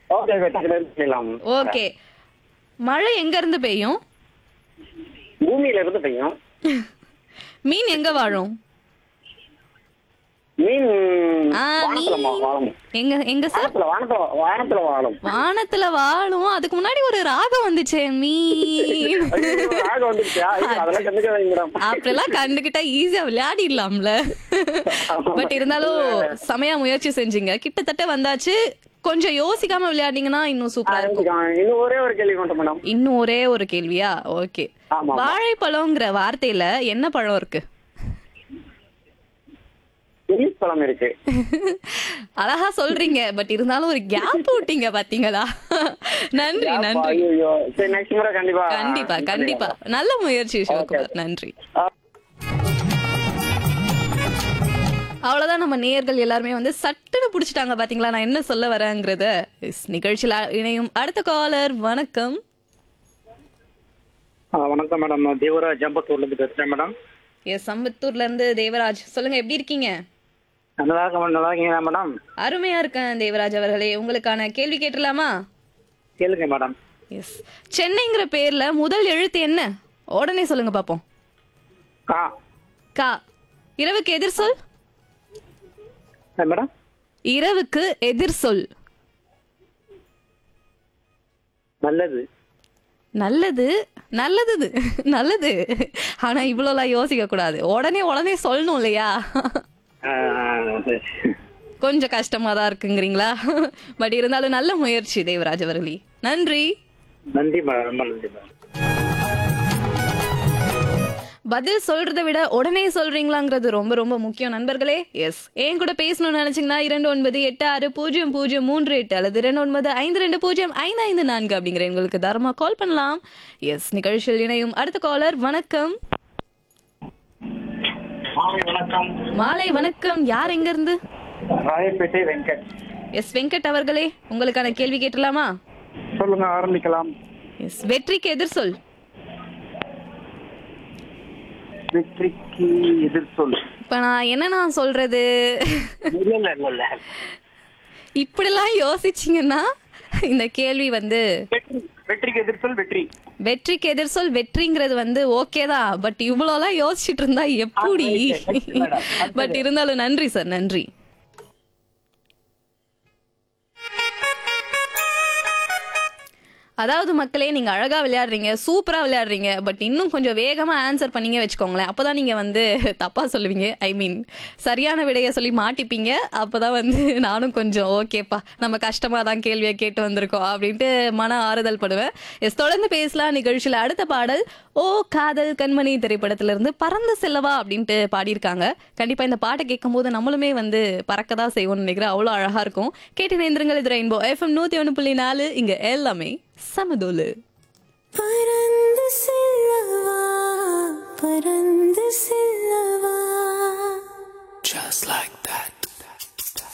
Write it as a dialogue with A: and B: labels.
A: Okay okay டக்குனு பண்ணிடலாம்
B: okay மழை எங்க இருந்து பெய்யும்
A: பூமியில இருந்து பெய்யும்
B: மீன் எங்க வாழும்
A: மீன்
B: ஆ,
A: வானத்துல
B: மீன்.
A: வா- வாழும்
B: எங்க எங்க சார்
A: வானத்துல வானத்துல வானத்துல வாழும்
B: வானத்துல வாழும் அதுக்கு முன்னாடி ஒரு ராகம் வந்துச்சே மீன்
A: ஐயோ, ராகம் வந்துருச்சா ஐயோ, அதெல்லாம் கண்டுக்க வைங்க மேடம்
B: அப்படிலாம் கண்டுகிட்டா ஈஸியா விளையாடிடலாம்ல பட் இருந்தாலும் செமையா முயற்சி செஞ்சீங்க கிட்டத்தட்ட வந்தாச்சு கொஞ்சம் யோசிக்காம விளையாடிங்கன்னா இன்னும் சூப்பரா இருக்கும்
A: இன்னும் ஒரே ஒரு கேள்வி மட்டும் மேடம்
B: இன்னும் ஒரே ஒரு கேள்வியா ஓகே
A: ஆமா.
B: வாழைப்பழம்ங்கிற வார்த்தையில என்ன பழம் இருக்கு
A: இங்கிலீஷ் பழம் இருக்கு
B: அழகா சொல்றீங்க பட் இருந்தாலும் ஒரு கேப் விட்டீங்க பாத்தீங்களா நன்றி நன்றி
A: ஐயோ சரி நெக்ஸ்ட் முறை கண்டிப்பா
B: கண்டிப்பா கண்டிப்பா நல்ல முயற்சி சிவகுமார் நன்றி
A: ஆ.
B: அவ்வளவுதான் நம்ம நேயர்கள் எல்லாருமே வந்து சட்டுன்னு புடிச்சிட்டாங்க பாத்தீங்களா நான் என்ன சொல்ல வரேங்கிறத Yes, நிகழ்ச்சியில இணையும் அடுத்த காலர் வணக்கம்
C: ஆ, வணக்கம் மேடம் நான் தேவராஜ் ஜம்பத்தூர்ல இருந்து பேசுறேன் மேடம்
B: எஸ் சம்பத்தூர்ல இருந்து தேவராஜ் சொல்லுங்க எப்படி இருக்கீங்க
C: நல்லா இருக்க மேடம் நல்லா இருக்கீங்களா மேடம்
B: அருமையா இருக்கேன் தேவராஜ் அவர்களே உங்களுக்கான கேள்வி கேட்டலாமா
C: கேளுங்க மேடம்
B: எஸ் சென்னைங்கிற பேர்ல முதல் எழுத்து என்ன உடனே சொல்லுங்க பாப்போம்
C: கா
B: கா இரவுக்கு எதிர் சொல்
C: ஆ, மேடம்
B: இரவுக்கு எதிர் சொல்
C: நல்லது
B: நல்லது நல்லது இது. நல்லது ஆனா இவ்வளோலாம் யோசிக்க கூடாது உடனே உடனே சொல்லணும் இல்லையா
C: ஆ, சரி.
B: கொஞ்சம் கஷ்டமா தான் இருக்குங்கிறீங்களா பட் இருந்தாலும் நல்ல முயற்சி தேவராஜ் அவர்களே நன்றி
C: நன்றி மேடம் ரொம்ப நன்றி மேடம்
B: பதில் சொல்றதை விட உடனே சொல்றீங்களாங்கிறது ரொம்ப ரொம்ப முக்கியம் நண்பர்களே எஸ் ஏன் கூட பேசணும்னு நினைச்சீங்கன்னா இரண்டு ஒன்பது எட்டு ஆறு பூஜ்ஜியம் பூஜ்ஜியம் மூன்று எட்டு அல்லது இரண்டு ஒன்பது ஐந்து ரெண்டு பூஜ்ஜியம் ஐந்து ஐந்து நான்கு அப்படிங்கிற எங்களுக்கு தாராளமா கால் பண்ணலாம் எஸ் நிகழ்ச்சியில் இணையும் அடுத்த காலர் வணக்கம்
C: வணக்கம்
B: மாலை வணக்கம் யார் எங்க இருந்து
C: ராயப்பேட்டை வெங்கட்
B: எஸ் வெங்கட் அவர்களே உங்களுக்கான கேள்வி கேட்டலாமா
C: சொல்லுங்க ஆரம்பிக்கலாம்
B: எஸ் வெற்றிக்கு எதிர் சொல்
C: வெற்றிக்கு எதிர் சொல்
B: இப்ப நான் என்ன நான் சொல்றது
C: இல்ல இல்ல இல்ல இல்ல
B: இப்படிலாம் யோசிச்சீங்கன்னா இந்த கேள்வி வந்து
C: வெற்றி வெற்றிக்கு எதிர் சொல் வெற்றி
B: வெற்றிக்கு எதிர் சொல் வெற்றிங்கிறது வந்து ஓகே தான் பட் இவ்வளோலாம் யோசிச்சுட்டு இருந்தா எப்படி பட் இருந்தாலும் நன்றி சார் நன்றி அதாவது மக்களே நீங்க அழகா விளையாடுறீங்க சூப்பரா விளையாடுறீங்க பட் இன்னும் கொஞ்சம் வேகமா ஆன்சர் பண்ணீங்க வச்சுக்கோங்களேன் அப்பதான் நீங்க வந்து தப்பா சொல்லுவீங்க ஐ மீன் சரியான விடைய சொல்லி மாட்டிப்பீங்க அப்பதான் வந்து நானும் கொஞ்சம் ஓகேப்பா நம்ம கஷ்டமா தான் கேள்வியை கேட்டு வந்திருக்கோம் அப்படின்ட்டு மன ஆறுதல் படுவேன் எஸ் தொடர்ந்து பேசலாம் நிகழ்ச்சியில அடுத்த பாடல் ஓ காதல் கண்மணி திரைப்படத்துல இருந்து பறந்து செல்லவா அப்படின்ட்டு பாடியிருக்காங்க கண்டிப்பா இந்த பாட்டை கேட்கும் போது நம்மளுமே வந்து பறக்க தான் செய்வோம்னு நினைக்கிறேன் அவ்வளோ அழகா இருக்கும் கேட்டு நேந்திரங்கள் இது ரெயின்போ எஃப்எம் நூத்தி ஒன்று புள்ளி நாலு இங்க எல்லாமே சமதோலு
D: பறந்து செல்